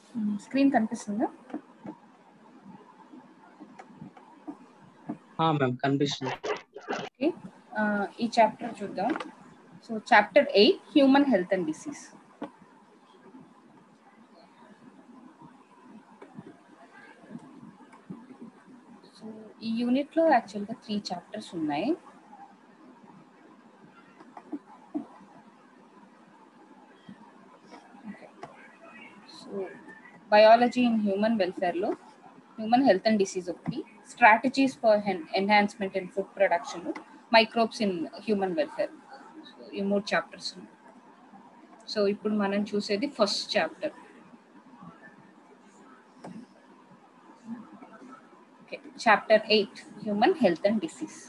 Screen కనిపిస్తుందా ma'am కనిపిస్తుంది okay ఈ చాప్టర్ చూద్దాం so chapter eight human health and disease so ఈ యూనిట్లో యాక్చువల్గా త్రీ చాప్టర్స్ ఉన్నాయి సో బయాలజీ ఇన్ హ్యూమన్ వెల్ఫేర్లో హ్యూమన్ హెల్త్ అండ్ డిసీజ్ ఒకటి strategies for enhancement in food production microbes in human welfare so ఈ మూడు చాప్టర్స్ సో ఇప్పుడు మనం చూసేది first chapter okay chapter eight human health and disease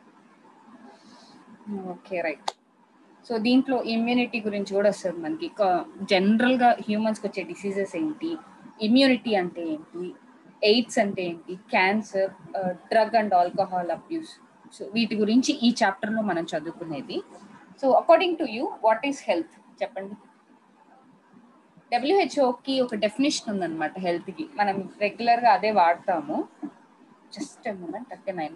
okay right so దీంట్లో immunity గురించి కూడా వస్తుంది మనకి జనరల్గా హ్యూమన్స్కి వచ్చే డిసీజెస్ ఏంటి ఇమ్యూనిటీ అంటే ఏంటి ఎయిడ్స్ అంటే ఏంటి cancer drug and alcohol abuse so వీటి గురించి ఈ చాప్టర్లో మనం చదువుకునేది so according to you what is health చెప్పండి డబ్ల్యూహెచ్ఓకి ఒక డెఫినేషన్ ఉందన్నమాట హెల్త్కి మనం రెగ్యులర్గా అదే వాడతాము జస్ట్ మూమెంట్ అంటే నైన్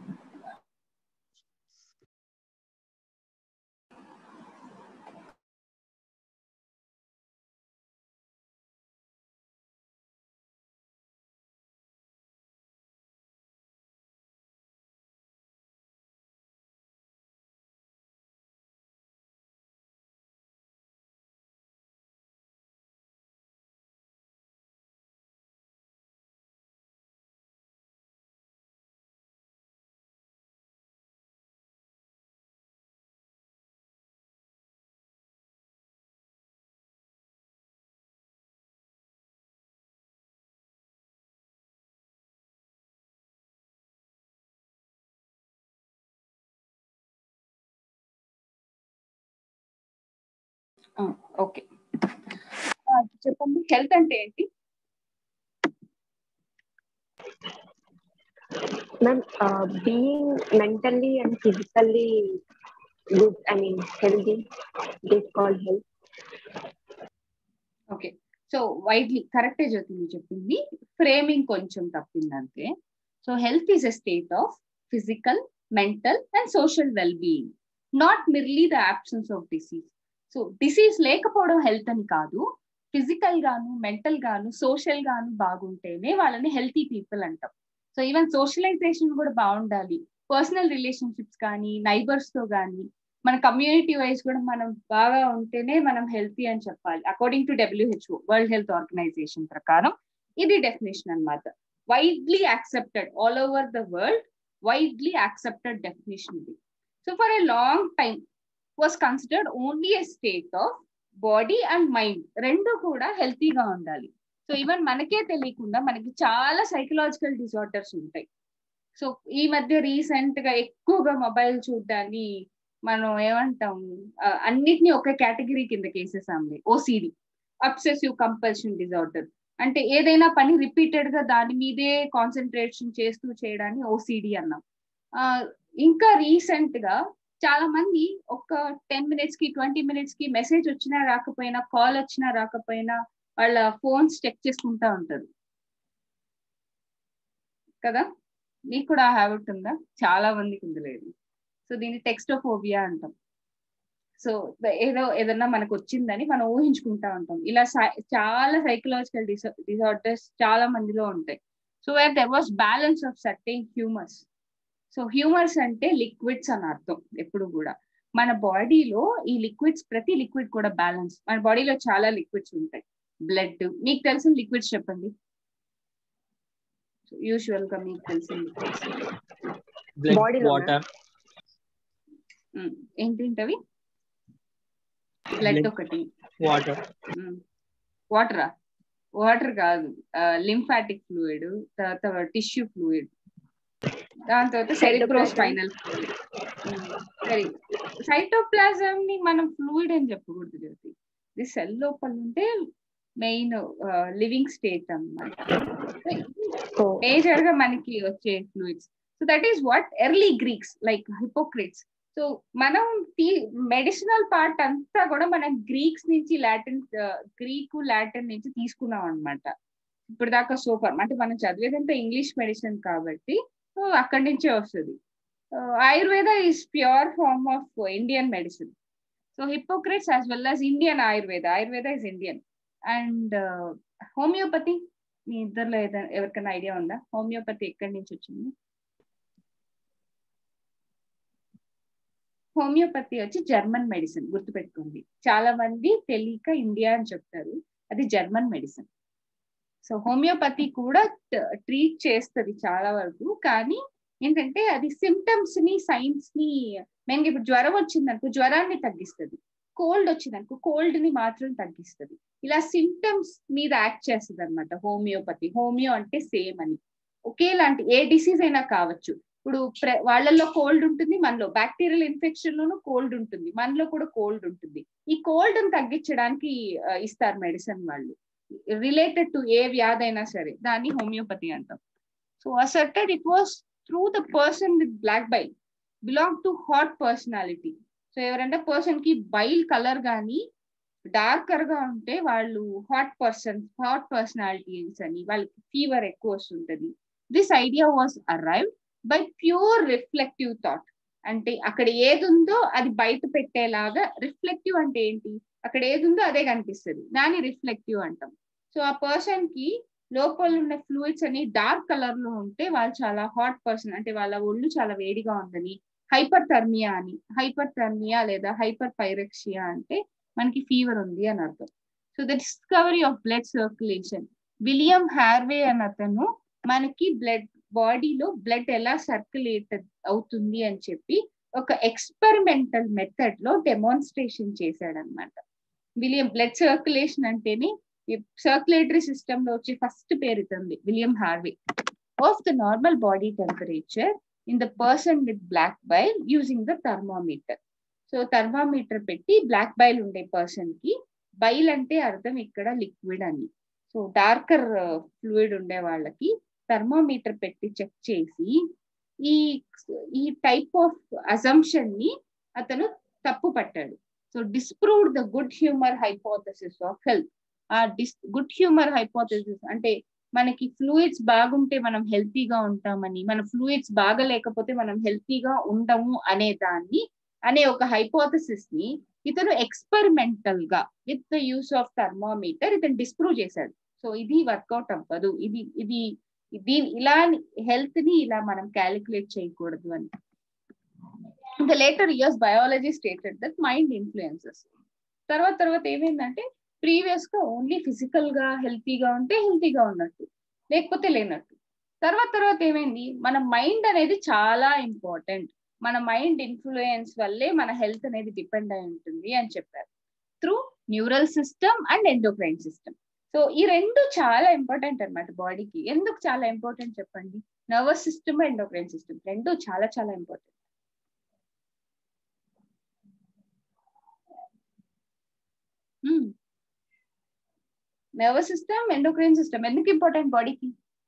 ఓకే చెప్పండి హెల్త్ అంటే ఏంటి ma'am being mentally and physically good I mean healthy it called health okay so widely కరెక్టే జ్యోతి నువ్వు చెప్పింది ఫ్రేమింగ్ కొంచెం తప్పింది అంతే so health is a state of physical mental and social well being not merely the absence of disease so disease లేకపోవడం health అని కాదు physical గాను మెంటల్ గాను సోషల్ గాను బాగుంటేనే వాళ్ళని హెల్తీ పీపుల్ అంటాం సో ఈవెన్ సోషలైజేషన్ కూడా బాగుండాలి పర్సనల్ రిలేషన్షిప్స్ కానీ నైబర్స్ తో కానీ మన కమ్యూనిటీ వైజ్ కూడా మనం బాగా ఉంటేనే మనం హెల్తీ అని చెప్పాలి according to WHO world health organization ప్రకారం ఇది డెఫినేషన్ అనమాట widely accepted all over the world widely accepted definition ఇది so for a long time was considered only a state of body and mind రెండు కూడా హెల్తీగా ఉండాలి సో ఈవెన్ మనకే తెలియకుండా మనకి చాలా సైకలాజికల్ డిజార్డర్స్ ఉంటాయి సో ఈ మధ్య రీసెంట్ గా ఎక్కువగా మొబైల్ చూడ్డాన్ని మనం ఏమంటాం అన్నిటినీ ఒక కేటగిరీ కింద కేసేసాంలే ఓసిడి అబ్సెసివ్ కంపల్షన్ డిజార్డర్ అంటే ఏదైనా పని రిపీటెడ్ గా దాని మీదే కాన్సన్ట్రేషన్ చేస్తూ చేయడాన్ని ఓసిడి అన్నాం ఇంకా రీసెంట్ గా చాలా మంది ఒక టెన్ మినిట్స్ కి ట్వంటీ మినిట్స్ కి మెసేజ్ వచ్చినా రాకపోయినా కాల్ వచ్చినా రాకపోయినా వాళ్ళ ఫోన్స్ చెక్ చేసుకుంటా ఉంటారు కదా మీకు కూడా ఆ హ్యాబిట్ ఉందా చాలా మందికి ఉంది లేదు సో దీన్ని టెక్స్టోఫోబియా అంటాం సో ఏదో ఏదన్నా మనకు వచ్చిందని మనం ఊహించుకుంటా ఉంటాం ఇలా చాలా సైకలాజికల్ డిసార్డర్స్ చాలా మందిలో ఉంటాయి so where there was balance of certain humours so humours అంటే లిక్విడ్స్ అని అర్థం ఎప్పుడు కూడా మన బాడీలో ఈ లిక్విడ్స్ ప్రతి లిక్విడ్ కూడా బ్యాలెన్స్ మన బాడీలో చాలా లిక్విడ్స్ ఉంటాయి బ్లడ్ మీకు తెలిసిన లిక్విడ్స్ చెప్పండి యూజువల్ గా మీకు తెలిసిన లిక్విడ్స్ వాటర్ ఏంటింటవి బ్లడ్ ఒకటి వాటర్ వాటరా వాటర్ కాదు లింఫాటిక్ ఫ్లూయిడ్ తర్వాత టిష్యూ ఫ్లూయిడ్ దాని తర్వాత సెరిబ్రో స్పైనల్ ఫ్లూయిడ్ సరే సైటోప్లాజం ని మనం ఫ్లూయిడ్ అని చెప్పకూడదు జ్యోతి ఇది సెల్ లోపల ఉంటే మెయిన్ లివింగ్ స్టేట్ అనమాట మేజర్ గా మనకి వచ్చే fluids so that is what early Greeks like Hippocrates so మనం మెడిసినల్ పార్ట్ అంతా కూడా మనం గ్రీక్స్ నుంచి లాటిన్ గ్రీకు లాటిన్ నుంచి తీసుకున్నాం అనమాట ఇప్పుడు దాకా సూపర్ అంటే మనం చదివేదంతా ఇంగ్లీష్ మెడిసిన్ కాబట్టి సో అక్కడి నుంచే వస్తుంది Ayurveda is pure form of Indian medicine so Hippocrates as well as Indian Ayurveda Ayurveda is Indian and homeopathy మీ ఇద్దరులో ఏదైనా ఎవరికైనా ఐడియా ఉందా హోమియోపతి ఎక్కడి నుంచి వచ్చింది హోమియోపతి వచ్చి జర్మన్ మెడిసిన్ గుర్తుపెట్టుకోండి చాలా మంది తెలియక ఇండియా అని చెప్తారు అది జర్మన్ మెడిసిన్ సో హోమియోపతి కూడా ట్రీట్ చేస్తుంది చాలా వరకు కానీ ఏంటంటే అది సిమ్టమ్స్ ని సైన్స్ ని మెయిన్గా ఇప్పుడు జ్వరం వచ్చిందనుకో జ్వరాన్ని తగ్గిస్తుంది కోల్డ్ వచ్చిందనుకో కోల్డ్ ని మాత్రం తగ్గిస్తుంది ఇలా సిమ్టమ్స్ మీద యాక్ట్ చేస్తుంది అనమాట హోమియోపతి హోమియో అంటే సేమ్ అని ఒకేలాంటి ఏ డిసీజ్ అయినా కావచ్చు ఇప్పుడు వాళ్ళల్లో కోల్డ్ ఉంటుంది మనలో బ్యాక్టీరియల్ ఇన్ఫెక్షన్ లోనూ కోల్డ్ ఉంటుంది మనలో కూడా కోల్డ్ ఉంటుంది ఈ కోల్డ్ తగ్గించడానికి ఇస్తారు మెడిసిన్ వాళ్ళు రిలేటెడ్ టు ఏ వ్యాధి అయినా సరే దాన్ని హోమియోపతి అంటాం so asserted it was through the person with black bile belong to hot personality so ఎవరంటే పర్సన్ కి బైల్ కలర్ కానీ డార్కర్ గా ఉంటే వాళ్ళు హాట్ పర్సన్ హాట్ పర్సనాలిటీస్ అని వాళ్ళకి ఫీవర్ ఎక్కువ వస్తుంటది this idea was arrived by pure reflective thought అంటే అక్కడ ఏది ఉందో అది బయట పెట్టేలాగా రిఫ్లెక్టివ్ అంటే ఏంటి అక్కడ ఏది ఉందో అదే కనిపిస్తుంది దాన్ని రిఫ్లెక్టివ్ అంటాం సో ఆ పర్సన్ కి లోపల ఉన్న ఫ్లూయిడ్స్ అని డార్క్ కలర్ లో ఉంటే వాళ్ళు చాలా హాట్ పర్సన్ అంటే వాళ్ళ ఒళ్ళు చాలా వేడిగా ఉందని హైపర్ థర్మియా అని హైపర్ థర్మియా లేదా హైపర్ పైరెక్సియా అంటే మనకి ఫీవర్ ఉంది అని అర్థం so the discovery of blood circulation William Harvey అని అతను మనకి బ్లడ్ బాడీలో బ్లడ్ ఎలా సర్క్యులేట్ అవుతుంది అని చెప్పి ఒక ఎక్స్పెరిమెంటల్ మెథడ్ లో డెమాన్స్ట్రేషన్ చేశాడనమాట విలియం బ్లడ్ సర్క్యులేషన్ అంటేనే సర్క్యులేటరీ సిస్టమ్ లో వచ్చి ఫస్ట్ పేరు ఇతుంది William Harvey of the normal body temperature in the person with black bile using the thermometer so thermometer పెట్టి బ్లాక్ బైల్ ఉండే పర్సన్ కి బైల్ అంటే అర్థం ఇక్కడ లిక్విడ్ అని సో డార్కర్ ఫ్లూయిడ్ ఉండే వాళ్ళకి థర్మోమీటర్ పెట్టి చెక్ చేసి ఈ ఈ టైప్ ఆఫ్ అజంప్షన్ ని అతను తప్పు పట్టాడు so disproved the good humour hypothesis of health ఆ డిస్ గుడ్ హ్యూమర్ హైపోథసిస్ అంటే మనకి ఫ్లూయిడ్స్ బాగుంటే మనం హెల్తీగా ఉంటామని మన ఫ్లూయిడ్స్ బాగలేకపోతే మనం హెల్తీగా ఉండము అనే దాన్ని అనే ఒక హైపోథసిస్ ని ఇతను ఎక్స్పెరిమెంటల్ గా with the use of thermometer ఇతను డిస్ప్రూవ్ చేశాడు సో ఇది వర్కౌట్ అవ్వదు ఇది ఇది ఇది ఇలా హెల్త్ ని ఇలా మనం క్యాలిక్యులేట్ చేయకూడదు అని ఇంకా later years biology stated that mind influences తర్వాత తర్వాత ఏమైందంటే ప్రీవియస్ గా ఓన్లీ ఫిజికల్ గా హెల్తీగా ఉంటే హెల్తీగా ఉన్నట్టు లేకపోతే లేనట్టు తర్వాత తర్వాత ఏమైంది మన మైండ్ అనేది చాలా ఇంపార్టెంట్ మన మైండ్ ఇన్ఫ్లుయెన్స్ వల్లే మన హెల్త్ అనేది డిపెండ్ అయి ఉంటుంది అని చెప్పారు through neural system and endocrine system so ఈ రెండు చాలా ఇంపార్టెంట్ అనమాట బాడీకి ఎందుకు చాలా ఇంపార్టెంట్ చెప్పండి నర్వస్ సిస్టమ్ ఎండోక్రైన్ సిస్టమ్ రెండు చాలా చాలా important nervous system endocrine system ఎందుకు ఇంపార్టెంట్ బాడీకి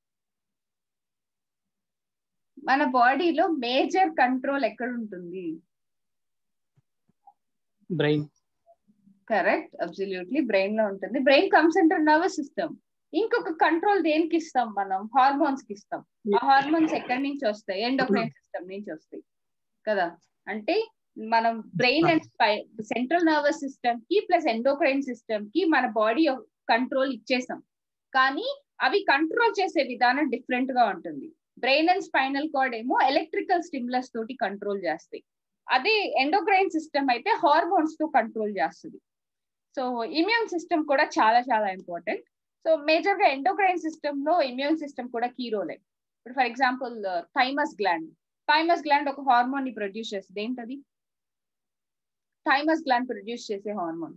మన బాడీలో మేజర్ కంట్రోల్ ఎక్కడ ఉంటుంది బ్రెయిన్ కరెక్ట్ అబ్సల్యూట్లీ బ్రెయిన్ లో ఉంటుంది brain comes under nervous system ఇంకొక కంట్రోల్ దేనికి ఇస్తాం మనం హార్మోన్స్ కి ఇస్తాం ఆ హార్మోన్స్ ఎక్కడి నుంచి వస్తాయి ఎండోక్రైన్ సిస్టమ్ నుంచి వస్తాయి కదా అంటే మనం brain and central nervous system కి ప్లస్ ఎండోక్రైన్ సిస్టమ్ కి మన బాడీ కంట్రోల్ ఇచ్చేసాం కానీ అవి కంట్రోల్ చేసే విధానం డిఫరెంట్ గా ఉంటుంది బ్రెయిన్ అండ్ స్పైనల్ కార్డ్ ఏమో ఎలక్ట్రికల్ స్టిమ్యులస్ తోటి కంట్రోల్ చేస్తాయి అదే ఎండోక్రైన్ సిస్టమ్ అయితే హార్మోన్స్ తో కంట్రోల్ చేస్తుంది సో ఇమ్యూన్ సిస్టమ్ కూడా చాలా చాలా ఇంపార్టెంట్ సో మేజర్ గా ఎండోక్రైన్ సిస్టమ్ లో ఇమ్యూన్ సిస్టమ్ కూడా కీ రోల్ ఇప్పుడు for example thymus gland thymus gland ఒక హార్మోన్ ని ప్రొడ్యూస్ చేస్తుంది ఏంటది థైమస్ గ్లాండ్ ప్రొడ్యూస్ చేసే hormone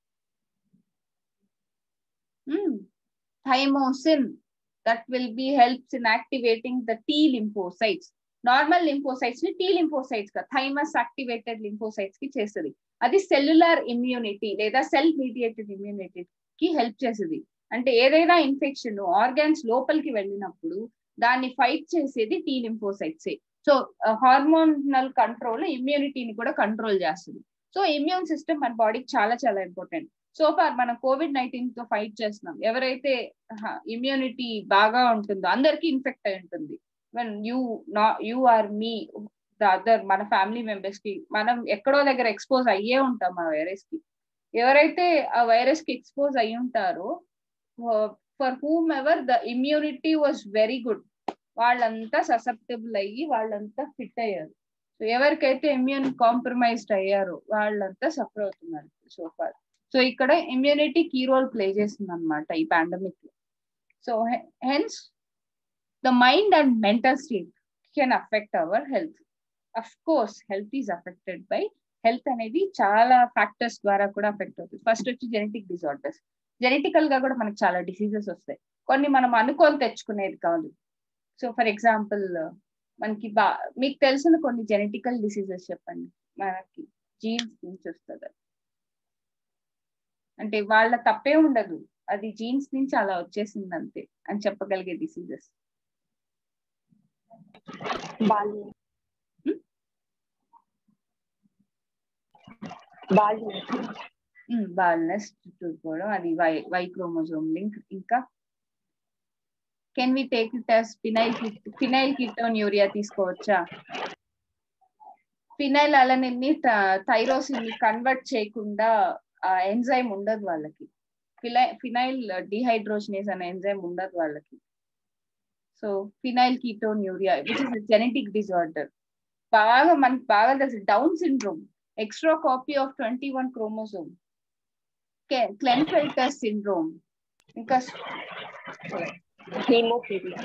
thymosin that will be helps in activating the T lymphocytes normal lymphocytes ని టీ లింఫోసైట్స్ గా థైమస్ యాక్టివేటెడ్ లింఫోసైట్స్ కి చేస్తుంది అది సెల్యులర్ ఇమ్యూనిటీ లేదా సెల్ మీడియేటెడ్ ఇమ్యూనిటీ కి హెల్ప్ చేస్తుంది అంటే ఏదైనా ఇన్ఫెక్షన్ ఆర్గాన్స్ లోపలికి వెళ్ళినప్పుడు దాన్ని ఫైట్ చేసేది టీ లింఫోసైట్సే సో హార్మోనల్ కంట్రోల్ ఇమ్యూనిటీని కూడా కంట్రోల్ చేస్తుంది సో ఇమ్యూన్ సిస్టమ్ మన బాడీకి చాలా చాలా ఇంపార్టెంట్ సో ఫార్ మనం కోవిడ్ నైన్టీన్ తో ఫైట్ చేస్తున్నాం ఎవరైతే ఇమ్యూనిటీ బాగా ఉంటుందో అందరికీ ఇన్ఫెక్ట్ అయి ఉంటుంది వెన్ యూ నా you are me the other మన ఫ్యామిలీ మెంబర్స్ కి మనం ఎక్కడో దగ్గర ఎక్స్పోజ్ అయ్యే ఉంటాం ఆ వైరస్ కి ఎవరైతే ఆ వైరస్ కి ఎక్స్పోజ్ అయి ఉంటారో for whom ever the immunity was very good వాళ్ళంతా ససెప్టబుల్ అయ్యి వాళ్ళంతా ఫిట్ అయ్యారు సో ఎవరికైతే ఇమ్యూన్ కాంప్రమైజ్డ్ అయ్యారో వాళ్ళంతా సఫర్ అవుతున్నారు సో ఫార్ సో ఇక్కడ ఇమ్యూనిటీ కీ రోల్ ప్లే చేస్తుంది అనమాట ఈ పాండమిక్ లో so hence the mind and mental state can affect our health of course health is affected by health అనేది చాలా ఫ్యాక్టర్స్ ద్వారా కూడా అఫెక్ట్ అవుతుంది ఫస్ట్ వచ్చి జెనెటిక్ డిజార్డర్స్ జెనెటికల్ గా కూడా మనకి చాలా డిసీజెస్ వస్తాయి కొన్ని మనం అనుకొని తెచ్చుకునేది కాదు సో ఫర్ ఎగ్జాంపుల్ మనకి బా మీకు తెలిసిన కొన్ని జెనెటికల్ డిసీజెస్ చెప్పండి మనకి జీన్స్ నుంచి వస్తుంది అంటే వాళ్ళ తప్పే ఉండదు అది జీన్స్ నుంచి అలా వచ్చేసింది అంతే అని చెప్పగలిగే డిసీజెస్ బాల్యం బాల్యం బాల్నెస్ చుట్టూపోవడం అది వై వై క్రోమోజోమ్ లింక్ ఇంకా can we take it as phenyl phenylketonuria తీసుకోవచ్చా ఫినైల్ అలనిన్ థైరోసిన్ ని కన్వర్ట్ చేయకుండా ఆ ఎంజైమ్ ఉండదు వాళ్ళకి ఫినై ఫినైల్ డిహైడ్రోజనేస్ అనే ఎంజైమ్ ఉండదు వాళ్ళకి so phenylketonuria which is genetic disorder బాగా మనకి బాగా తెలుసు Down syndrome extra copy of twenty one chromosome Klinefelter syndrome ఇంకా haemophilia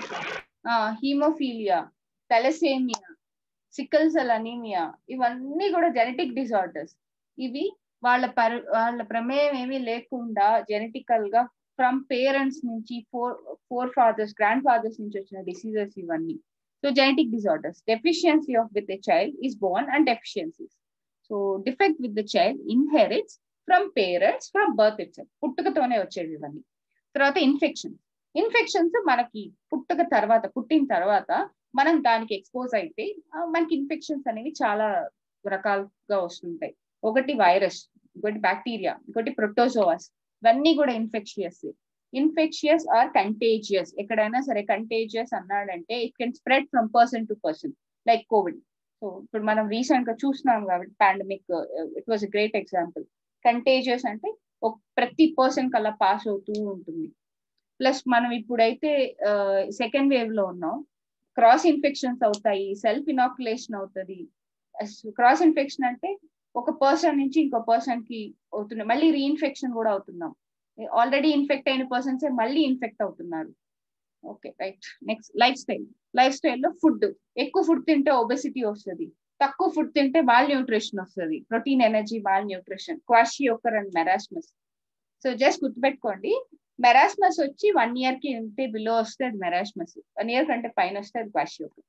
haemophilia thalassaemia sickle cell anaemia ఇవన్నీ కూడా జెనెటిక్ డిజార్డర్స్ ఇవి వాళ్ళ పర వాళ్ళ ప్రమేయం ఏమీ లేకుండా జెనెటికల్ గా ఫ్రమ్ పేరెంట్స్ నుంచి fore forefathers grandfathers నుంచి వచ్చిన డిసీజెస్ ఇవన్నీ so genetic disorders deficiency of with a child is born and deficiencies so defect with the child inherits from parents from birth it's పుట్టుకతోనే వచ్చేవి ఇవన్నీ తర్వాత infection infections మనకి పుట్టుక తర్వాత పుట్టిన తర్వాత మనం దానికి ఎక్స్పోజ్ అయితే మనకి ఇన్ఫెక్షన్స్ అనేవి చాలా రకాలుగా వస్తుంటాయి ఒకటి వైరస్ ఇంకోటి బ్యాక్టీరియా ఇంకోటి ప్రొటోజోవాస్ ఇవన్నీ కూడా ఇన్ఫెక్షియస్ ఇన్ఫెక్షియస్ ఆర్ కంటేజియస్ ఎక్కడైనా సరే కంటేజియస్ అన్నాడంటే it can spread from person to person like COVID so ఇప్పుడు మనం రీసెంట్ గా చూస్తున్నాం కాబట్టి pandemic it was great example contagious అంటే ప్రతి పర్సన్ కల్లా పాస్ అవుతూ ఉంటుంది ప్లస్ మనం ఇప్పుడైతే సెకండ్ వేవ్ లో ఉన్నాం క్రాస్ ఇన్ఫెక్షన్స్ అవుతాయి సెల్ఫ్ ఇనాకులేషన్ అవుతుంది క్రాస్ ఇన్ఫెక్షన్ అంటే ఒక పర్సన్ నుంచి ఇంకో పర్సన్ కి అవుతున్నాయి మళ్ళీ రీఇన్ఫెక్షన్ కూడా అవుతున్నాం ఆల్రెడీ ఇన్ఫెక్ట్ అయిన పర్సన్స్ మళ్ళీ ఇన్ఫెక్ట్ అవుతున్నారు okay right next lifestyle life స్టైల్లో ఫుడ్ ఎక్కువ ఫుడ్ తింటే ఒబెసిటీ వస్తుంది తక్కువ ఫుడ్ తింటే బాల్ న్యూట్రిషన్ వస్తుంది protein energy malnutrition kwashiorkor and marasmus so just గుర్తుపెట్టుకోండి మెరాస్మస్ వచ్చి వన్ ఇయర్ కి ఉంటే బిలో వస్తే అది మెరాస్మస్ వన్ ఇయర్ కంటే పైన వస్తే అది క్వాషి ఒకర్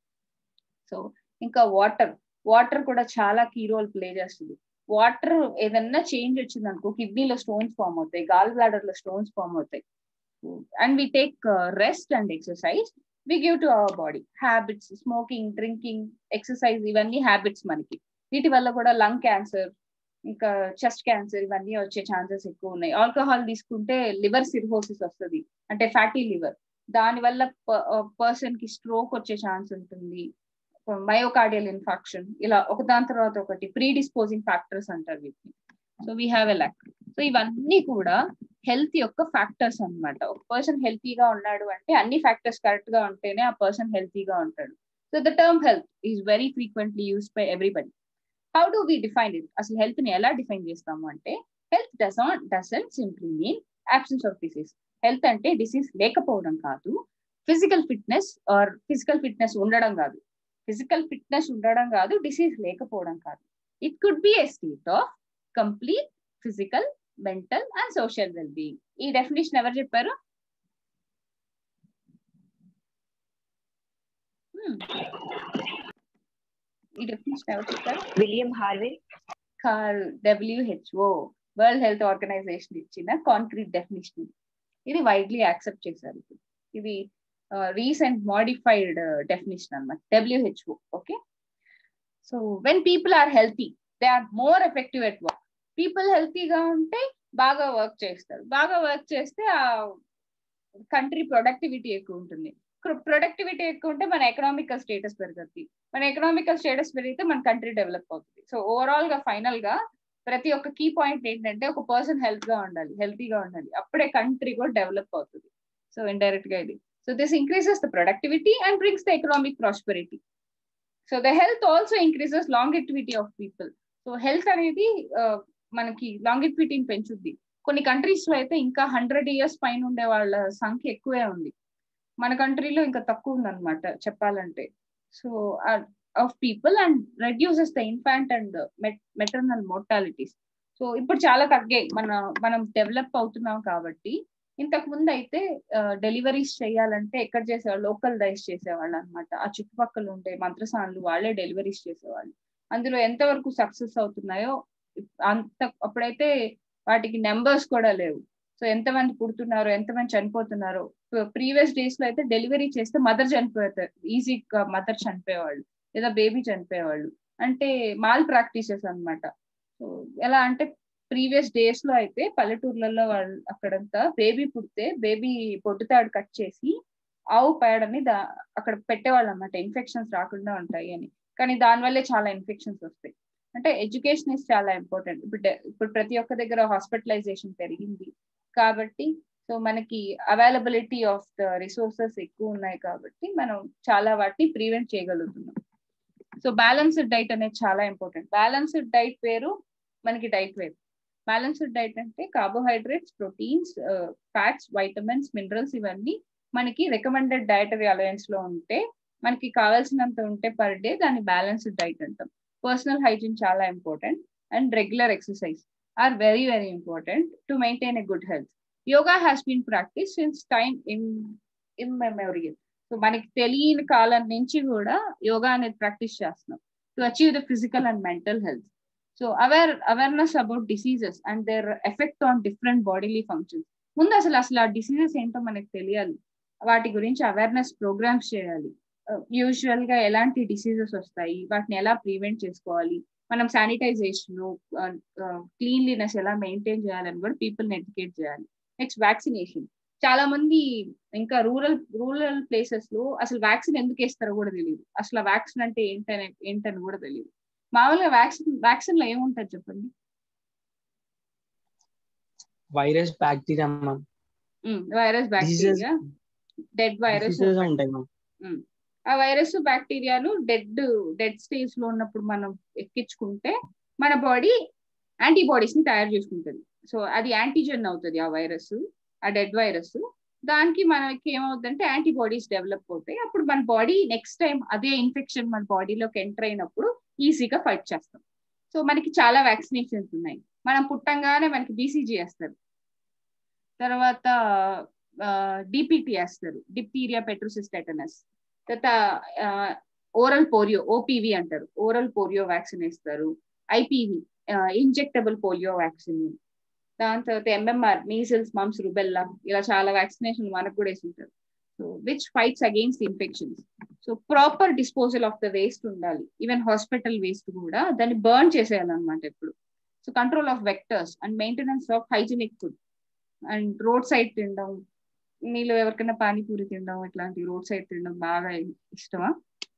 సో ఇంకా వాటర్ వాటర్ కూడా చాలా కీ రోల్ ప్లే చేస్తుంది వాటర్ ఏదన్నా చేంజ్ వచ్చింది అనుకో కిడ్నీలో స్టోన్స్ ఫామ్ అవుతాయి గాల్ బ్లాడర్ లో స్టోన్స్ ఫామ్ అవుతాయి and we take rest and exercise we give to our body habits smoking drinking exercise ఇవన్నీ హ్యాబిట్స్ మనకి వీటి వల్ల కూడా లంగ్ క్యాన్సర్ ఇంకా చెస్ట్ క్యాన్సర్ ఇవన్నీ వచ్చే ఛాన్సెస్ ఎక్కువ ఉన్నాయి ఆల్కహాల్ తీసుకుంటే లివర్ సిర్హోసిస్ వస్తుంది అంటే ఫ్యాటీ లివర్ దాని వల్ల పర్సన్ కి స్ట్రోక్ వచ్చే ఛాన్స్ ఉంటుంది మయోకార్డియల్ ఇన్ఫాక్షన్ ఇలా ఒక దాని తర్వాత ఒకటి ప్రీ డిస్పోజింగ్ ఫ్యాక్టర్స్ అంటారు వీటిని so we have a lack so ఇవన్నీ కూడా హెల్త్ యొక్క ఫ్యాక్టర్స్ అనమాట ఒక పర్సన్ హెల్తీగా ఉన్నాడు అంటే అన్ని ఫ్యాక్టర్స్ కరెక్ట్ గా ఉంటేనే ఆ పర్సన్ హెల్తీగా ఉంటాడు so the term health is very frequently use by everybody how do we define it అసలు హెల్త్ ని ఎలా డిఫైన్ చేస్తాము అంటే health doesn't doesn't simply mean absence of disease health అంటే డిసీజ్ లేకపోవడం కాదు physical fitness or physical fitness ఉండడం కాదు ఫిజికల్ ఫిట్నెస్ ఉండడం కాదు డిసీజ్ లేకపోవడం కాదు it could be a state of complete physical mental and social well being ఈ డెఫినేషన్ ఎవరు చెప్పారు ఈ డెఫినేషన్ ఎవరు చెప్పారు విలియం హార్వే కార్ డబ్ల్యూహెచ్ఓ వరల్డ్ హెల్త్ ఆర్గనైజేషన్ ఇచ్చిన కాంక్రీట్ డెఫినేషన్ ఇది వైడ్లీ యాక్సెప్ట్ చేశారు ఇది రీసెంట్ మాడిఫైడ్ డెఫినేషన్ అనమాట WHO okay so when people are healthy they are more effective at work people హెల్తీగా ఉంటే బాగా వర్క్ చేస్తారు బాగా వర్క్ చేస్తే ఆ కంట్రీ ప్రొడక్టివిటీ ఎక్కువ ఉంటుంది ప్రొడక్టివిటీ ఎక్కువ ఉంటే మన ఎకనామికల్ స్టేటస్ పెరుగుతుంది మన ఎకనామికల్ స్టేటస్ పెరిగితే మన కంట్రీ డెవలప్ అవుతుంది సో ఓవరాల్ గా ఫైనల్ గా ప్రతి ఒక్క కీ పాయింట్ ఏంటంటే ఒక పర్సన్ హెల్త్ గా ఉండాలి హెల్తీగా ఉండాలి అప్పుడే కంట్రీ కూడా డెవలప్ అవుతుంది సో ఇండైరెక్ట్ గా ఇది so this increases the productivity and brings the economic prosperity so the health also increases longevity of people so health అనేది మనకి లాంగిటివిటీని పెంచుద్ది కొన్ని కంట్రీస్ లో అయితే ఇంకా హండ్రెడ్ ఇయర్స్ పైన ఉండే వాళ్ళ సంఖ్య ఎక్కువే ఉంది మన కంట్రీలో ఇంకా తక్కువ ఉందన్నమాట చెప్పాలంటే so of people and reduces the infant and maternal mortalities so ఇప్పుడు చాలా తగ్గాయి మన మనం డెవలప్ అవుతున్నాం కాబట్టి ఇంతకు ముందు అయితే డెలివరీస్ చేయాలంటే ఎక్కడ చేసేవాళ్ళు లోకల్ డైస్ చేసేవాళ్ళు అనమాట ఆ చుట్టుపక్కల ఉండే మంత్రసానులు వాళ్ళే డెలివరీస్ చేసేవాళ్ళు అందులో ఎంతవరకు సక్సెస్ అవుతున్నాయో అంత అప్పుడైతే వాటికి నెంబర్స్ కూడా లేవు సో ఎంతమంది పుడుతున్నారో ఎంతమంది చనిపోతున్నారో ప్రీవియస్ డేస్ లో అయితే డెలివరీ చేస్తే మదర్ చనిపోతారు ఈజీగా మదర్ చనిపోయేవాళ్ళు లేదా బేబీ చనిపోయేవాళ్ళు అంటే మాల్ ప్రాక్టీసెస్ అనమాట సో ఎలా అంటే ప్రీవియస్ డేస్ లో అయితే పల్లెటూర్లలో వాళ్ళు అక్కడంతా బేబీ పుడితే బేబీ పొట్టుతాడు కట్ చేసి ఆవు పేడని దా అక్కడ పెట్టేవాళ్ళు అనమాట ఇన్ఫెక్షన్స్ రాకుండా ఉంటాయి అని కానీ దానివల్లే చాలా ఇన్ఫెక్షన్స్ వస్తాయి అంటే ఎడ్యుకేషన్ ఇస్ చాలా ఇంపార్టెంట్ ఇప్పుడు ఇప్పుడు ప్రతి ఒక్క దగ్గర హాస్పిటలైజేషన్ పెరిగింది కాబట్టి సో మనకి అవైలబిలిటీ ఆఫ్ ద రిసోర్సెస్ ఎక్కువ ఉన్నాయి కాబట్టి మనం చాలా వాటిని ప్రివెంట్ చేయగలుగుతున్నాం సో బ్యాలెన్స్డ్ డైట్ అనేది చాలా ఇంపార్టెంట్ బ్యాలెన్స్డ్ డైట్ వేరు మనకి డైట్ వేరు బ్యాలెన్స్డ్ డైట్ అంటే carbohydrates proteins fats vitamins minerals ఇవన్నీ మనకి రికమెండెడ్ డైటరీ అలయన్స్ లో ఉంటే మనకి కావాల్సినంత ఉంటే పర్ డే దాన్ని బ్యాలెన్స్డ్ డైట్ అంటాం పర్సనల్ హైజీన్ చాలా important and regular exercise are very very important to maintain a good health yoga has been practice since time in in memorial so మనకి తెలియని కాలం నుంచి కూడా యోగా అనేది ప్రాక్టీస్ చేస్తున్నాం to achieve the physical and mental health so aware awareness about diseases and their effect on different bodily functions ముందు అసలు అసలు ఆ డిసీజెస్ ఏంటో మనకి తెలియాలి వాటి గురించి అవేర్నెస్ ప్రోగ్రామ్స్ చేయాలి యూజువల్ గా ఎలాంటి డిసీజెస్ వస్తాయి వాటిని ఎలా ప్రివెంట్ చేసుకోవాలి మనం శానిటైజేషన్ క్లీన్లీనెస్ ఎలా మెయింటైన్ చేయాలని కూడా పీపుల్ని ఎడ్యుకేట్ చేయాలి నెక్స్ట్ వ్యాక్సినేషన్ చాలా మంది ఇంకా రూరల్ రూరల్ ప్లేసెస్ లో అసలు వ్యాక్సిన్ ఎందుకు వేస్తారో కూడా తెలియదు అసలు వ్యాక్సిన్ అంటే ఏంటని ఏంటని కూడా తెలియదు మామూలుగా వ్యాక్సిన్ వ్యాక్సిన్ లో ఏముంటుంది చెప్పండి virus bacteria virus bacteria dead virus ఉంటాయి ఆ వైరస్ బ్యాక్టీరియాను డెడ్ డెడ్ స్టేజ్ లో ఉన్నప్పుడు మనం ఎక్కించుకుంటే మన బాడీ యాంటీబాడీస్ ని తయారు చేసుకుంటుంది సో అది యాంటీజెన్ అవుతుంది ఆ వైరస్ ఆ డెడ్ వైరస్ దానికి మనకి ఏమవుతుందంటే యాంటీబాడీస్ డెవలప్ అవుతాయి అప్పుడు మన బాడీ నెక్స్ట్ టైం అదే ఇన్ఫెక్షన్ మన బాడీలోకి ఎంటర్ అయినప్పుడు ఈజీగా ఫైట్ చేస్తాం సో మనకి చాలా వ్యాక్సినేషన్స్ ఉన్నాయి మనం పుట్టంగానే మనకి బీసీజీ వేస్తారు తర్వాత డిపిటి వేస్తారు డిప్టీరియా పెట్రోసిస్ టెటనస్ తర్వాత ఓరల్ పోలియో ఓపీవి అంటారు ఓరల్ పోలియో వ్యాక్సిన్ వేస్తారు ఐపీవి ఇంజెక్టబుల్ పోలియో వ్యాక్సిన్ దాని తర్వాత ఎంఎంఆర్ మీజిల్స్ మమ్స్ రుబెల్లా ఇలా చాలా వ్యాక్సినేషన్ మనకు కూడా వేసింటారు so which fights against infections so proper disposal of the waste ఉండాలి ఈవెన్ హాస్పిటల్ వేస్ట్ కూడా దాన్ని బర్న్ చేసేయాలన్నమాట ఎప్పుడు so control of vectors and maintenance of hygienic food and roadside తినడం మీలో ఎవరికైనా పానీపూరి తినడం ఇట్లాంటి రోడ్ సైడ్ తినడం బాగా ఇష్టమా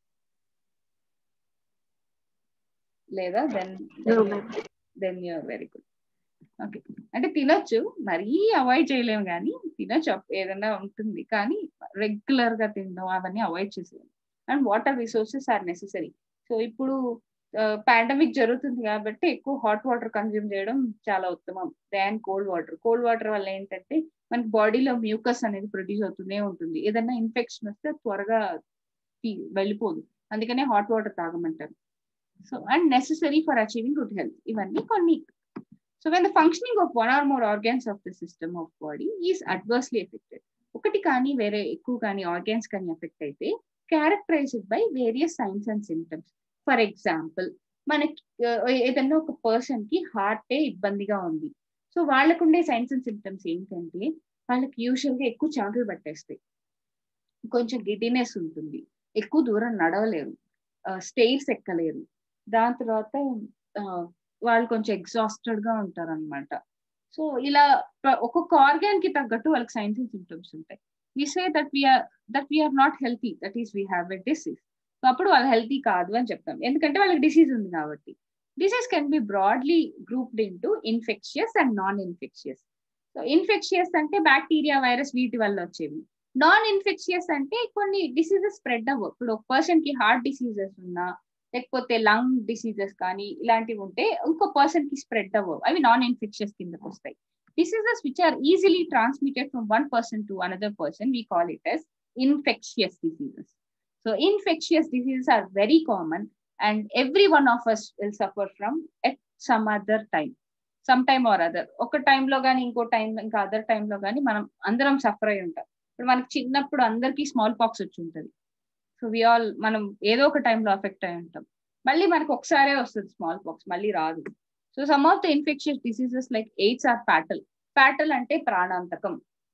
లేదా then then you're very good okay అంటే తినొచ్చు మరీ అవాయిడ్ చేయలేము కానీ తినొచ్చు ఏదైనా ఉంటుంది కానీ రెగ్యులర్ గా తినడం అవన్నీ అవాయిడ్ చేసేయాలి and water resources are necessary so ఇప్పుడు పాండమిక్ జరుగుతుంది కాబట్టి ఎక్కువ హాట్ వాటర్ కన్జ్యూమ్ చేయడం చాలా ఉత్తమం than cold water cold water వల్ల ఏంటంటే మనకి బాడీలో మ్యూకస్ అనేది ప్రొడ్యూస్ అవుతూనే ఉంటుంది ఏదైనా ఇన్ఫెక్షన్ వస్తే త్వరగా వెళ్ళిపోదు అందుకనే హాట్ వాటర్ తాగమంటారు so and necessary for achieving good health ఇవన్నీ కొన్ని so when the functioning of one or more organs of the system of body is adversely affected ఒకటి కానీ వేరే ఎక్కువ కానీ ఆర్గాన్స్ కానీ ఎఫెక్ట్ అయితే characterized by various signs and symptoms for example మనకి ఏదన్నా ఒక పర్సన్ కి హార్టే ఇబ్బందిగా ఉంది సో వాళ్ళకుండే సైన్స్ అండ్ సిమ్టమ్స్ ఏంటంటే వాళ్ళకి యూజువల్ గా ఎక్కువ చాకులు పట్టేస్తాయి కొంచెం గిడ్డినెస్ ఉంటుంది ఎక్కువ దూరం నడవలేరు స్టెయిర్స్ ఎక్కలేరు దాని తర్వాత వాళ్ళు కొంచెం ఎగ్జాస్టెడ్ గా ఉంటారు అనమాట సో ఇలా ఒక్కొక్క ఆర్గాన్ కి తగ్గట్టు వాళ్ళకి సైన్స్ సిమ్టమ్స్ ఉంటాయి we say that we're that we're not healthy that is we have a disease so అప్పుడు వాళ్ళు హెల్తీ కాదు అని చెప్తాం ఎందుకంటే వాళ్ళకి డిసీజ్ ఉంది కాబట్టి disease can be broadly grouped into infectious and non infectious so infectious అంటే బ్యాక్టీరియా వైరస్ వీటి వల్ల వచ్చేవి నాన్ ఇన్ఫెక్షియస్ అంటే కొన్ని డిసీజెస్ స్ప్రెడ్ అవ్వవు ఇప్పుడు ఒక పర్సన్ కి హార్ట్ డిసీజెస్ ఉన్నా లేకపోతే లంగ్ డిసీజెస్ కానీ ఇలాంటివి ఉంటే ఇంకో పర్సన్ కి స్ప్రెడ్ అవ్వవు అవి నాన్ ఇన్ఫెక్షియస్ కిందకి వస్తాయి diseases which are easily transmitted from one person to another person we call it as infectious diseases so infectious diseases are very common and every one of us will suffer from at some other time some time or other ఒక టైంలో కానీ ఇంకో time ఇంకా other టైంలో కానీ మనం అందరం suffer అయి ఉంటాం ఇప్పుడు మనకి చిన్నప్పుడు అందరికీ స్మాల్ పాక్స్ వచ్చి ఉంటుంది సో వి ఆల్ మనం ఏదో ఒక టైంలో అఫెక్ట్ అయి ఉంటాం మళ్ళీ మనకు ఒకసారే వస్తుంది స్మాల్ పాక్స్ మళ్ళీ రాదు so some of the infectious diseases like AIDS or fatal fatal అంటే ప్రాణాంతకం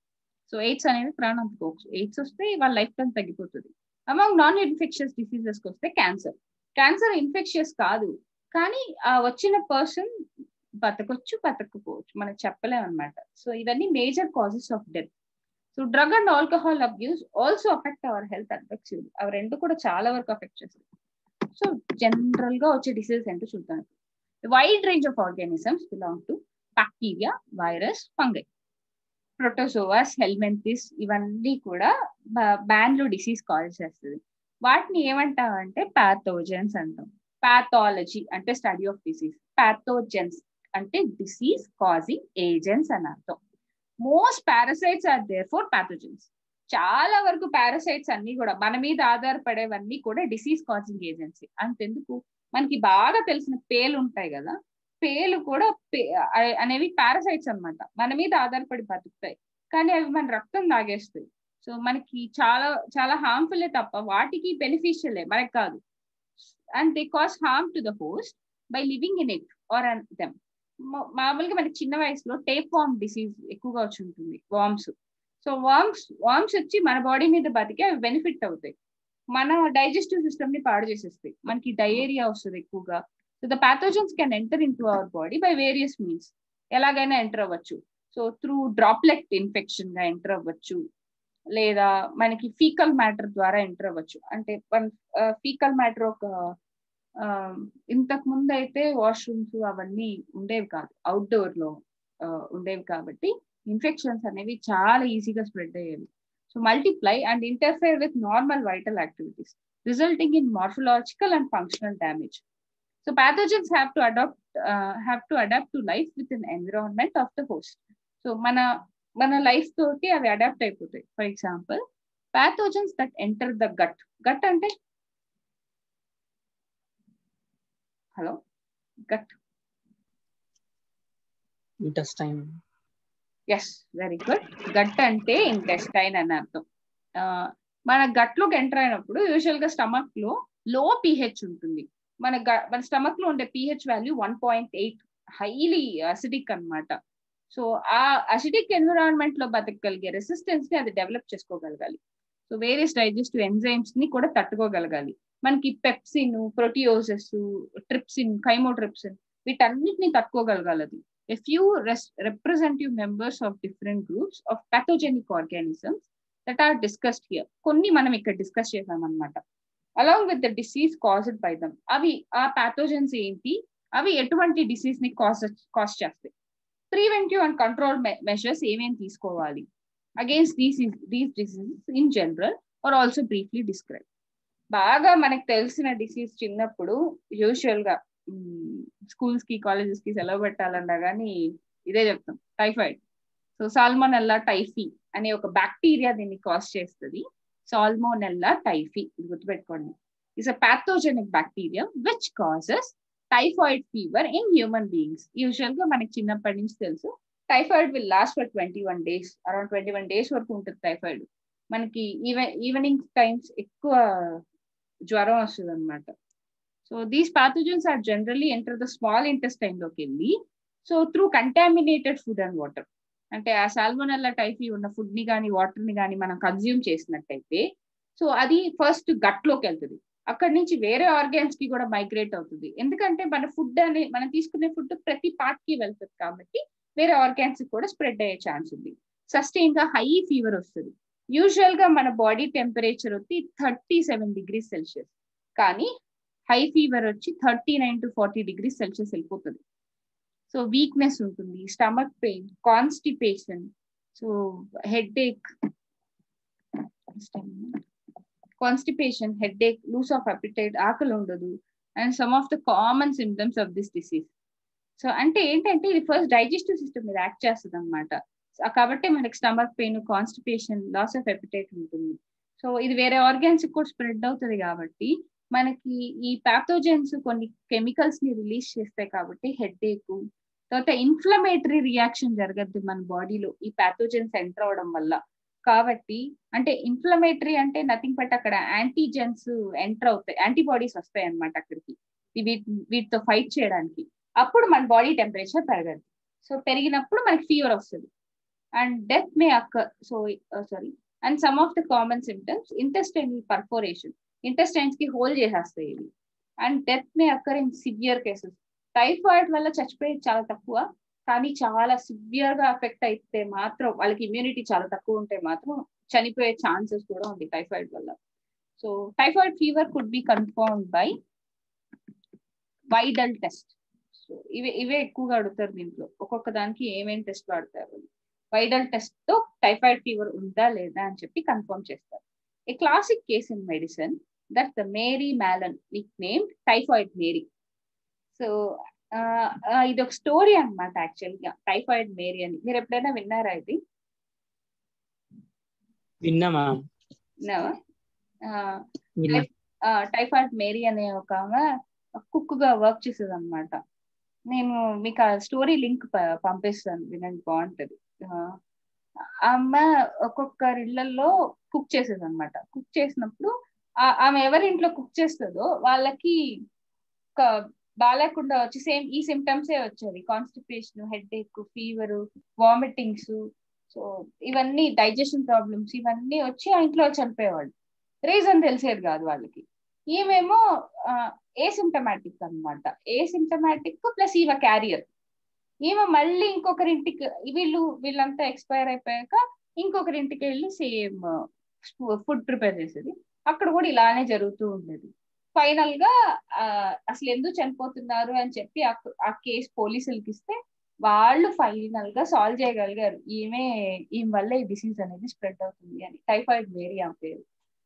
సో ఎయిడ్స్ అనేవి ప్రాణాంతకం ఎయిడ్స్ వస్తే వాళ్ళ లైఫ్ టైం తగ్గిపోతుంది అమాంగ్ నాన్ ఇన్ఫెక్షియస్ డిసీజెస్ కి వస్తే క్యాన్సర్ క్యాన్సర్ ఇన్ఫెక్షియస్ కాదు కానీ ఆ వచ్చిన పర్సన్ బతకొచ్చు బతకపోవచ్చు మనం చెప్పలేం అనమాట సో ఇవన్నీ major causes of death so drug and alcohol abuse also affect our health affects అవి రెండు కూడా చాలా వరకు అఫెక్ట్ చేస్తాయి సో జనరల్ గా వచ్చే డిసీజెస్ ఏంటో చూద్దాం wide range of organisms belong to bacteria virus fungi protozoas helminths ఇవన్నీ కూడా బ్యాన్లో డిసీజ్ కాజ్ చేస్తుంది వాటిని ఏమంటామంటే ప్యాథోజన్స్ అంటాం పాథాలజీ అంటే స్టడీ ఆఫ్ డిసీజ్ ప్యాథోజెన్స్ అంటే డిసీజ్ కాజింగ్ ఏజెంట్స్ అని అర్థం most parasites are therefore pathogens చాలా వరకు పారాసైట్స్ అన్ని కూడా మన మీద ఆధారపడేవన్నీ కూడా డిసీజ్ కాజింగ్ ఏజెన్సీ అంతెందుకు మనకి బాగా తెలిసిన పేలు ఉంటాయి కదా పేలు కూడా అనేవి పారాసైట్స్ అనమాట మన మీద ఆధారపడి బతుకుతాయి కానీ అవి మన రక్తం తాగేస్తాయి సో మనకి చాలా చాలా హార్మ్ఫుల్లే తప్ప వాటికి బెనిఫిషియలే మనకి కాదు and they cause harm to the host by living in it or on them మామూలుగా మనకి చిన్న వయసులో టేప్ వామ్ డిసీజ్ ఎక్కువగా వచ్చి ఉంటుంది వామ్స్ సో వామ్స్ వామ్స్ వచ్చి మన బాడీ మీద బతికి అవి బెనిఫిట్ అవుతాయి మన డైజెస్టివ్ సిస్టమ్ ని పాడు చేసేస్తాయి మనకి డయేరియా వస్తుంది ఎక్కువగా so the pathogens can enter into our body by various means ఎలాగైనా ఎంటర్ అవ్వచ్చు సో త్రూ డ్రాప్లెట్ ఇన్ఫెక్షన్ గా ఎంటర్ అవ్వచ్చు లేదా మనకి ఫీకల్ మ్యాటర్ ద్వారా ఎంటర్ అవ్వచ్చు అంటే ఫీకల్ మ్యాటర్ ఒక ఇంతకు ముందు అయితే వాష్రూమ్స్ అవన్నీ ఉండేవి కాదు అవుట్డోర్ లో ఉండేవి కాబట్టి ఇన్ఫెక్షన్స్ అనేవి చాలా ఈజీగా స్ప్రెడ్ అయ్యేవి so multiply and interfere with normal vital activities resulting in morphological and functional damage so pathogens have to adopt uh, have to adapt to life within environment of the host so మన మన life తోటి అవి adapt అయిపోతాయి for example pathogens that enter the gut gut అంటే hello gut intestine yes very good gut అంటే intestine అని అర్థం మన గట్లోకి ఎంటర్ అయినప్పుడు యూజువల్ గా స్టమక్ లో లో పిహెచ్ ఉంటుంది మన మన స్టమక్ లో ఉండే pH value one point eight highly acidic అనమాట సో ఆ అసిడిక్ ఎన్విరాన్మెంట్ లో బతకగలిగే రెసిస్టెన్స్ ని అది డెవలప్ చేసుకోగలగాలి సో వేరియస్ డైజెస్టివ్ ఎంజైమ్స్ ని కూడా తట్టుకోగలగాలి మనకి పెప్సిన్ ప్రోటియోసెస్ ట్రిప్సిన్ కైమోట్రిప్సిన్ వీటన్నిటిని తట్టుకోగలగాలి అది a few representative members of different groups of pathogenic organisms that are discussed here కొన్ని మనం ఇక్కడ డిస్కస్ చేసాం అనమాట along with the disease caused by them అవి ఆ పాథోజన్స్ ఏంటి అవి ఎటువంటి డిసీజ్ ని కాజ్ కాజ్ చేస్తాయి ప్రివెంటివ్ అండ్ కంట్రోల్ మెషర్స్ ఏమేమి తీసుకోవాలి against these these diseases in general or also briefly describe బాగా మనకు తెలిసిన డిసీజ్ చిన్నప్పుడు యూజువల్ గా స్కూల్స్ కి కాలేజెస్ కి సెలవు పెట్టాలన్నా కానీ ఇదే చెప్తాం టైఫాయిడ్ సో సాల్మోనెల్లా టైఫీ అనే ఒక బ్యాక్టీరియా దీన్ని కాజ్ చేస్తుంది సాల్మోనెల్లా టైఫీ ఇది గుర్తుపెట్టుకోండి is a pathogenic bacteria which causes typhoid fever in human beings usual గా మనకి చిన్నప్పటి నుంచి తెలుసు typhoid will last for twenty one days around twenty one days వరకు ఉంటుంది టైఫాయిడ్ మనకి ఈవె ఈవినింగ్ టైమ్స్ ఎక్కువ జ్వరం వస్తుంది అనమాట so these pathogens are generally enter the small intestine లోకి వెళ్ళి so through contaminated food and water అంటే ఆ సాల్మోనెల్లా టైఫీ ఉన్న ఫుడ్ ని కానీ వాటర్ ని కానీ మనం కన్జ్యూమ్ చేసినట్టయితే సో అది ఫస్ట్ గట్ లోకి వెళ్తుంది అక్కడి నుంచి వేరే ఆర్గాన్స్ కి కూడా మైగ్రేట్ అవుతుంది ఎందుకంటే మన ఫుడ్ అనే మనం తీసుకునే ఫుడ్ ప్రతి పార్ట్ కి వెళ్తుంది కాబట్టి వేరే ఆర్గాన్స్ కూడా స్ప్రెడ్ అయ్యే ఛాన్స్ ఉంది సస్టైన్ గా హై ఫీవర్ వస్తుంది యూజువల్ గా మన బాడీ టెంపరేచర్ వచ్చి థర్టీ సెవెన్ డిగ్రీస్ సెల్సియస్ కానీ హై ఫీవర్ వచ్చి thirty nine to forty degrees Celsius వెళ్ళిపోతుంది సో వీక్నెస్ ఉంటుంది stomach pain constipation so headache constipation headache loss of appetite ఆకలి ఉండదు and some of the common symptoms of this disease so అంటే ఏంటంటే ఇది first digestive system మీద act చేస్తుంది అనమాట కాబట్టి మనకి stomach pain constipation loss of appetite ఉంటుంది సో ఇది వేరే ఆర్గాన్స్ కూడా స్ప్రెడ్ అవుతుంది కాబట్టి మనకి ఈ ప్యాథోజన్స్ కొన్ని కెమికల్స్ ని రిలీజ్ చేస్తాయి కాబట్టి హెడ్ ఏక్ తర్వాత ఇన్ఫ్లమేటరీ రియాక్షన్ జరగద్దు మన బాడీలో ఈ ప్యాథోజన్స్ ఎంటర్ అవడం వల్ల కాబట్టి అంటే ఇన్ఫ్లమేటరీ అంటే నథింగ్ బట్ అక్కడ యాంటీజెన్స్ ఎంటర్ అవుతాయి యాంటీబాడీస్ వస్తాయి అనమాట అక్కడికి వీటితో ఫైట్ చేయడానికి అప్పుడు మన బాడీ టెంపరేచర్ పెరగదు సో పెరిగినప్పుడు మనకి ఫీవర్ వస్తుంది అండ్ డెత్ మే అక్క so sorry and some of the common symptoms intestine perforation intestines కి హోల్ చేసేస్తాయి ఇవి and death may occur in severe cases typhoid వల్ల చచ్చిపోయేది చాలా తక్కువ కానీ చాలా సివియర్ గా ఎఫెక్ట్ అయితే మాత్రం వాళ్ళకి ఇమ్యూనిటీ చాలా తక్కువ ఉంటే మాత్రం చనిపోయే ఛాన్సెస్ కూడా ఉంది టైఫాయిడ్ వల్ల so typhoid fever could be confirm by Widal test so ఇవే ఇవే ఎక్కువగా అడుగుతారు దీంట్లో ఒక్కొక్క దానికి ఏమేం టెస్ట్ వాడతారు వైడల్ టెస్ట్ తో టైఫాయిడ్ ఫీవర్ ఉందా లేదా అని చెప్పి కన్ఫర్మ్ చేస్తారు a classic case in medicine that the Mary Mallon nickname typhoid Mary so ఇది ఒక స్టోరీ అనమాట యాక్చువల్ గా టైఫాయిడ్ మేరీ అని మీరు ఎప్పుడైనా విన్నారా ఇది విన్నామా టైఫాయిడ్ మేరీ అనే ఒక ఆమె కుక్ గా వర్క్ చేసేది అనమాట నేను మీకు ఆ స్టోరీ లింక్ పంపిస్తాను వినండి బాగుంటది ఆమె ఒక్కొక్కరి ఇళ్లలో కుక్ చేసేది అనమాట కుక్ చేసినప్పుడు ఆమె ఎవరి ఇంట్లో కుక్ చేస్తుందో వాళ్ళకి బాగాలేకుండా వచ్చి సేమ్ ఈ సిమ్టమ్సే వచ్చేది constipation headache fever vomitings so ఇవన్నీ డైజెషన్ ప్రాబ్లమ్స్ ఇవన్నీ వచ్చి ఆ ఇంట్లో చనిపోయేవాళ్ళు రీజన్ తెలిసేది కాదు వాళ్ళకి ఈమెమో ఏ సిమ్టమాటిక్ అనమాట ఏ సిమ్టమాటిక్ ప్లస్ ఈమె క్యారియర్ ఈమె మళ్ళీ ఇంకొకరింటికి వీళ్ళు వీళ్ళంతా ఎక్స్పైర్ అయిపోయాక ఇంకొకరింటికి వెళ్ళి సేమ్ ఫుడ్ ప్రిపేర్ చేసేది అక్కడ కూడా ఇలానే జరుగుతూ ఉండేది ఫైనల్ గా అసలు ఎందుకు చనిపోతున్నారు అని చెప్పి ఆ కేసు పోలీసులకి ఇస్తే వాళ్ళు ఫైనల్ గా సాల్వ్ చేయగలిగారు ఈమె ఈమె వల్ల ఈ డిసీజ్ అనేది స్ప్రెడ్ అవుతుంది అని టైఫాయిడ్ మేరీ ఆ పేరు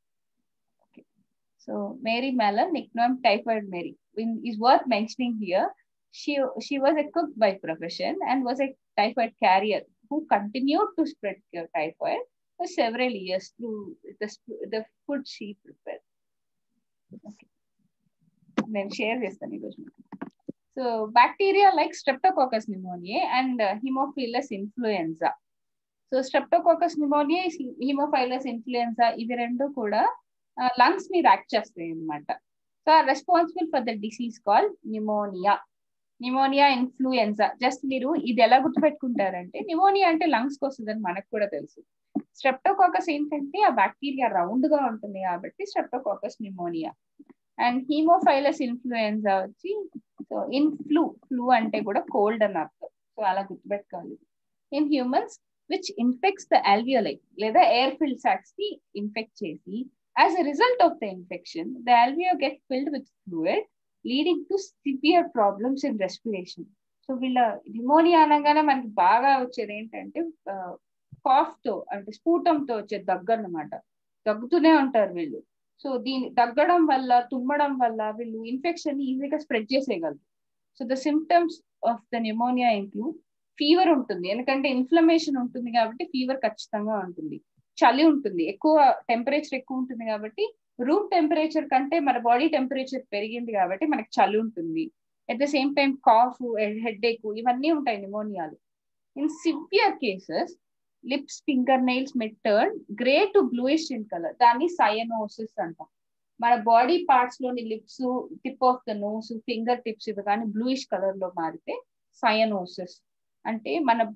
so Mary Mallon nickname typhoid Mary is worth mentioning here she she was a cook by profession and was a typhoid carrier who continued to spread typhoid for several years through the, the food she prepared. Okay. నేను share చేస్తాను ఈరోజు so bacteria like streptococcus pneumoniae and haemophilus influenzae so streptococcus pneumoniae haemophilus influenzae ఇవి రెండు కూడా lungs మీద act చేస్తాయి అనమాట so responsible for the disease call pneumonia pneumonia influenza just మీరు ఇది ఎలా గుర్తుపెట్టుకుంటారంటే నిమోనియా అంటే లంగ్స్ కి వస్తుందని మనకు కూడా తెలుసు స్ట్రెప్టోకాకస్ ఏంటంటే ఆ బ్యాక్టీరియా రౌండ్ గా ఉంటుంది కాబట్టి streptococcus pneumoniae and haemophilus influenzae వచ్చి సో ఇన్ఫ్లూ ఫ్లూ అంటే కూడా కోల్డ్ అని అర్థం సో అలా గుర్తుపెట్టుకోవాలి in humans which infects the alveoli లేదా ఎయిర్ ఫిల్డ్ సాక్స్ ని ఇన్ఫెక్ట్ చేసి as a result of the infection the alveoli get filled with fluid leading to severe problems in respiration so వీళ్ళ pneumonia అనగానే మనకి బాగా వచ్చేది ఏంటంటే కాఫ్ తో అంటే స్ఫూటంతో వచ్చే దగ్గు అన్నమాట దగ్గుతూనే ఉంటారు వీళ్ళు సో దీని దగ్గడం వల్ల తుమ్మడం వల్ల వీళ్ళు ఇన్ఫెక్షన్ ఈజీగా స్ప్రెడ్ చేసేయగలరు so the symptoms of the pneumonia include fever ఉంటుంది ఎందుకంటే ఇన్ఫ్లమేషన్ ఉంటుంది కాబట్టి ఫీవర్ ఖచ్చితంగా ఉంటుంది చలి ఉంటుంది ఎక్కువ టెంపరేచర్ ఎక్కువ ఉంటుంది కాబట్టి రూమ్ టెంపరేచర్ కంటే మన బాడీ టెంపరేచర్ పెరిగింది కాబట్టి మనకి చలి ఉంటుంది at the same time cough headache ఇవన్నీ ఉంటాయి నిమోనియాలు in severe cases lips finger nails may turn grey to bluish in colour దాన్ని సయనోసిస్ అంటాం మన బాడీ పార్ట్స్ లోని lips tip of the nose finger tips ఇవి కానీ బ్లూయిష్ కలర్ లో మారితే సయనోసిస్ అంటే మన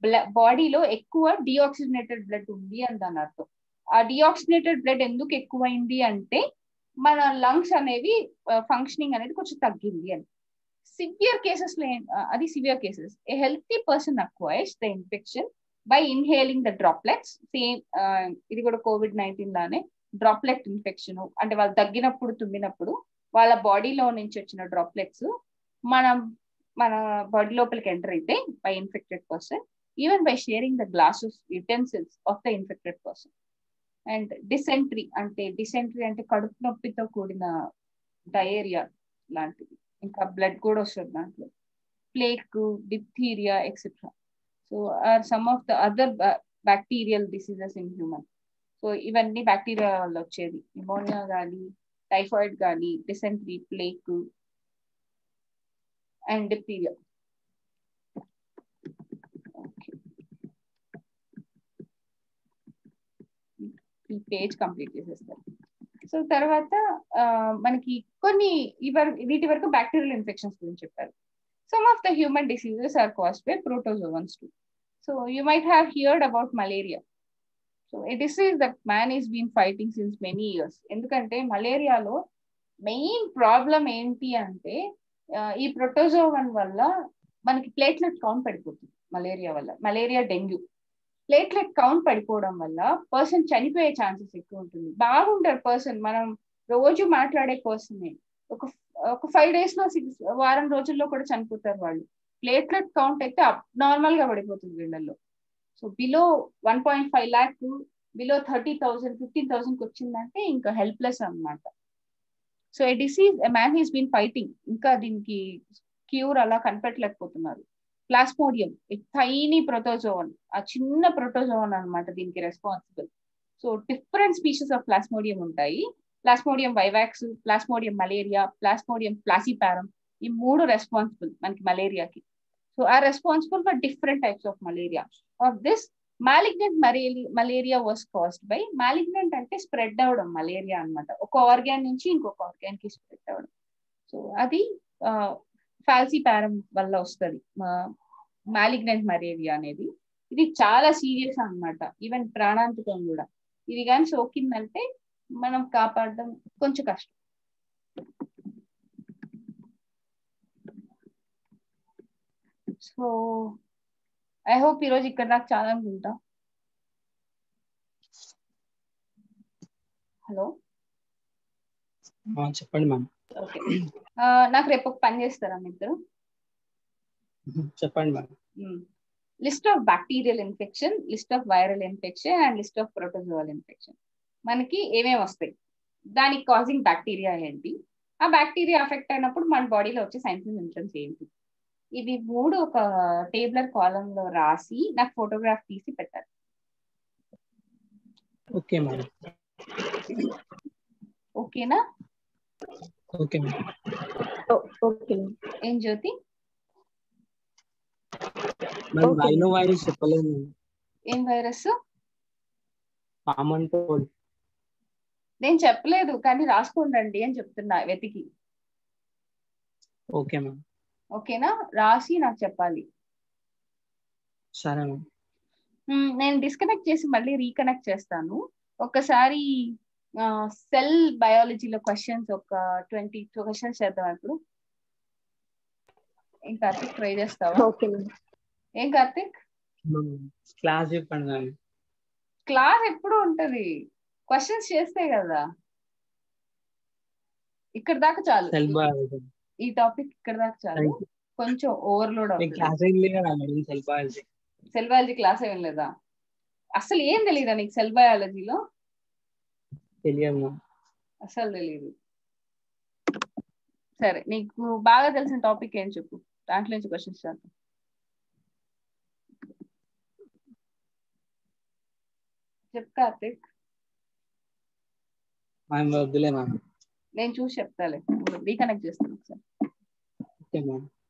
బాడీలో ఎక్కువ డిఆక్సిజనేటెడ్ బ్లడ్ ఉంది అని దాని అర్థం ఆ డిఆక్సిజనేటెడ్ బ్లడ్ ఎందుకు ఎక్కువైంది అంటే మన లంగ్స్ అనేవి ఫంక్షనింగ్ అనేది కొంచెం తగ్గింది అని సివియర్ కేసెస్ లో ఏం- ఆ, అది severe cases a healthy person acquires the infection by inhaling the droplets same ఇది కూడా కోవిడ్ నైన్టీన్ లానే డ్రాప్లెట్ ఇన్ఫెక్షన్ అంటే వాళ్ళు తగ్గినప్పుడు తుమ్మినప్పుడు వాళ్ళ బాడీలో నుంచి వచ్చిన డ్రాప్లెట్స్ మనం మన బాడీ లోపలికి ఎంటర్ అయితే by infected person even by sharing the glasses utensils of the infected person and dysentery అంటే డిసెంట్రీ అంటే కడుపు నొప్పితో కూడిన డయేరియా లాంటిది ఇంకా బ్లడ్ కూడా వస్తుంది దాంట్లో plague diphtheria etcetera so are some of the other bacterial diseases in human so ఇవన్నీ బ్యాక్టీరియా వల్ల వచ్చేది నిమోనియా కానీ టైఫాయిడ్ కానీ డిసెంట్రీ ప్లేక్ అండ్ డిప్థీరియా ఈ పేజ్ కంప్లీట్ చేసేస్తారు సో తర్వాత ఆ, మనకి కొన్ని ఇవర్ వీటి వరకు బ్యాక్టీరియల్ ఇన్ఫెక్షన్స్ గురించి చెప్పారు some of the human diseases are caused by protozoans too so you might have heard about malaria so a disease that man is been fighting since many years ఎందుకంటే మలేరియాలో మెయిన్ ప్రాబ్లం ఏంటి అంటే ఆ, ఈ protozoan వల్ల మనకి platelet count పడిపోతుంది malaria వల్ల మలేరియా డెంగ్యూ ప్లేట్లెట్ కౌంట్ పడిపోవడం వల్ల పర్సన్ చనిపోయే ఛాన్సెస్ ఎక్కువ ఉంటుంది బాగుంటారు పర్సన్ మనం రోజు మాట్లాడే పర్సన్ ఒక ఒక ఫైవ్ డేస్ లో సిక్స్ వారం రోజుల్లో కూడా చనిపోతారు వాళ్ళు ప్లేట్లెట్ కౌంట్ అయితే నార్మల్ గా పడిపోతుంది వీళ్ళల్లో so below one point five lakh below thirty thousand fifteen thousand వచ్చిందంటే ఇంకా హెల్ప్లెస్ అన్నమాట so a disease a man he's been fighting ఇంకా దీనికి క్యూర్ అలా కనిపెట్టలేకపోతున్నారు ప్లాస్మోడియం టైనీ ప్రోటోజోవన్ ఆ చిన్న ప్రోటోజోవన్ అన్నమాట దీనికి responsible so different species of plasmodium ఉంటాయి plasmodium vivax plasmodium malariae plasmodium falciparum ఈ మూడు రెస్పాన్సిబుల్ మనకి మలేరియాకి సో ఆ responsible for different types of malaria of this malignant malaria malaria was caused by malignant అంటే స్ప్రెడ్ అవడం మలేరియా అన్నమాట ఒక ఆర్గాన్ నుంచి ఇంకొక ఆర్గాన్ కి స్ప్రెడ్ అవడం సో అది ఫాల్సిపారం వల్ల వస్తుంది మాలిగ్నెంట్ మలేరియా అనేది ఇది చాలా సీరియస్ అన్నమాట ఈవెన్ ప్రాణాంతకం కూడా ఇది కానీ సోకిందంటే మనం కాపాడడం కొంచెం కష్టం సో ఐ హోప్ ఈరోజు ఇక్కడ దాకా చాలా అనుకుంటా హలో ఆ, చెప్పండి మ్యామ్ ఓకే నాకు రేపు ఒక పని చేస్తారా మీ ఇద్దరు చెప్పండి ma'am list of bacterial infection list of viral infection and list of protozoal infection మనకి ఏమేమి వస్తాయి దానికి కాజింగ్ బ్యాక్టీరియా ఏంటి ఆ బ్యాక్టీరియా అఫెక్ట్ అయినప్పుడు మన బాడీలో వచ్చే సైన్స్ అండ్ సిమ్టమ్స్ ఏంటి ఇవి మూడు ఒక టేబులర్ కాలం లో రాసి నాకు ఫోటోగ్రాఫ్ తీసి పెట్టారు ఓకే మ్యామ్ ఓకేనా ఓకే మ్యామ్ ఓకే ఏం Jyothi ma'am Okay. Rhino virus చెప్పలేదు ఏం వైరస్ కామన్ కోల్డ్ నేను చెప్పలేదు కానీ రాసుకోండి అని చెప్తున్నా వెతికి ఓకే మ్యామ్ ఓకేనా రాసి నాకు చెప్పాలి సరే మ్యామ్ మ్మ్, నేను డిస్కనెక్ట్ చేసి మళ్ళీ రీకనెక్ట్ చేస్తాను ఒకసారి సెల్ బయాలజీలో క్వశ్చన్స్ ఒక ట్వంటీ క్వశ్చన్స్ చేద్దాం ఇప్పుడు ఏం కార్తిక్ ట్రై చేస్తావా ఓకే ఏం కార్తిక్ క్లాస్ చెప్పండి మ్యామ్ క్లాస్ ఎప్పుడు ఉంటది క్వశ్చన్స్ చేస్తే కదా ఇక్కడ దాకా చాలు సెల్ బయాలజీ ఈ టాపిక్ ఇక్కడ దాకా చాలు కొంచెం ఓవర్లోడ్ నేను అవుతుంది క్లాస్ ఏం లేదు కదా madam cell biology cell biology class ఏం లేదా అసలు ఏం తెలియదా నీకు సెల్ బయాలజీలో తెలియదు మ్యామ్ అసలు తెలియదు సరే నీకు బాగా తెలిసిన టాపిక్ ఏం చెప్పు దాంట్లో నుంచి క్వశ్చన్స్ చేద్దాం చెప్పు కార్తిక్ మ్యామ్ వద్దులే మ్యామ్ నేను చూసి చెప్తాలే రీకనెక్ట్ చేస్తాను ఒకసారి ఓకే మ్యామ్